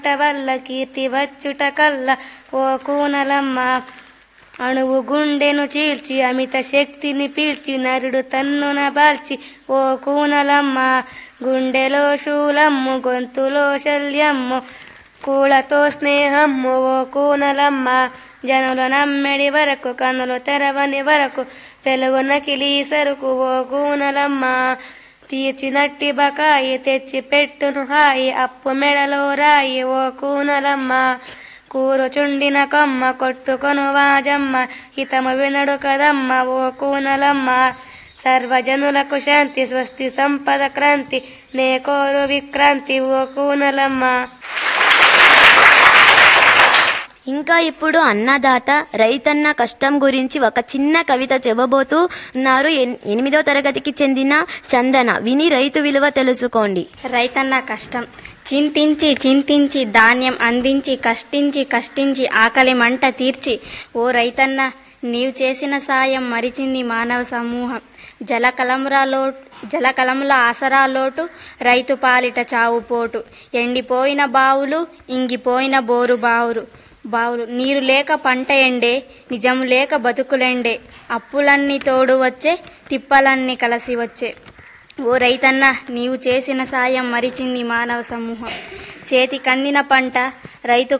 వల్ల కీర్తి వచ్చుట కల్ల ఓ కూనలమ్మ అణువు గుండెను చీల్చి అమిత శక్తిని పీల్చి నరుడు తన్నున బాల్చి ఓ కూనలమ్మ గుండెలో శూలమ్ము గొంతులో శల్యమ్ము కూలతో స్నేహమ్ము ఓ కూనలమ్మ జనులు నమ్మెడి వరకు కనులు తెరవని వరకు వెలుగు నకిలీ సరుకు ఓ కూనలమ్మ తీర్చినట్టి బకాయి తెచ్చి పెట్టును హాయి అప్పు మెడలో రాయి ఓ కూనలమ్మ కూరుచుండిన కొమ్మ కొట్టుకొను వాజమ్మ హితము వినడు కదమ్మ ఓ కూనలమ్మ సర్వజనులకు శాంతి స్వస్తి సంపద క్రాంతి నే కోరు విక్రాంతి ఓ కూనలమ్మ ఇంకా ఇప్పుడు అన్నదాత రైతన్న కష్టం గురించి ఒక చిన్న కవిత చెప్పబోతూ ఉన్నారు ఎన్- ఎనిమిదో తరగతికి చెందిన చందన విని రైతు విలువ తెలుసుకోండి రైతన్న కష్టం చింతించి చింతించి ధాన్యం అందించి కష్టించి కష్టించి ఆకలి మంట తీర్చి ఓ రైతన్న నీవు చేసిన సాయం మరిచింది మానవ సమూహం జలకలమురా లోటు జలకలముల ఆసరా లోటు రైతు పాలిట చావు పోటు ఎండిపోయిన బావులు ఇంగిపోయిన బోరు బావులు బావులు నీరు లేక పంట ఎండే నిజము లేక బతుకులెండే అప్పులన్నీ తోడు వచ్చే తిప్పలన్నీ కలిసి వచ్చే ఓ రైతన్న నీవు చేసిన సాయం మరిచింది మానవ సమూహం చేతి కందిన పంట రైతు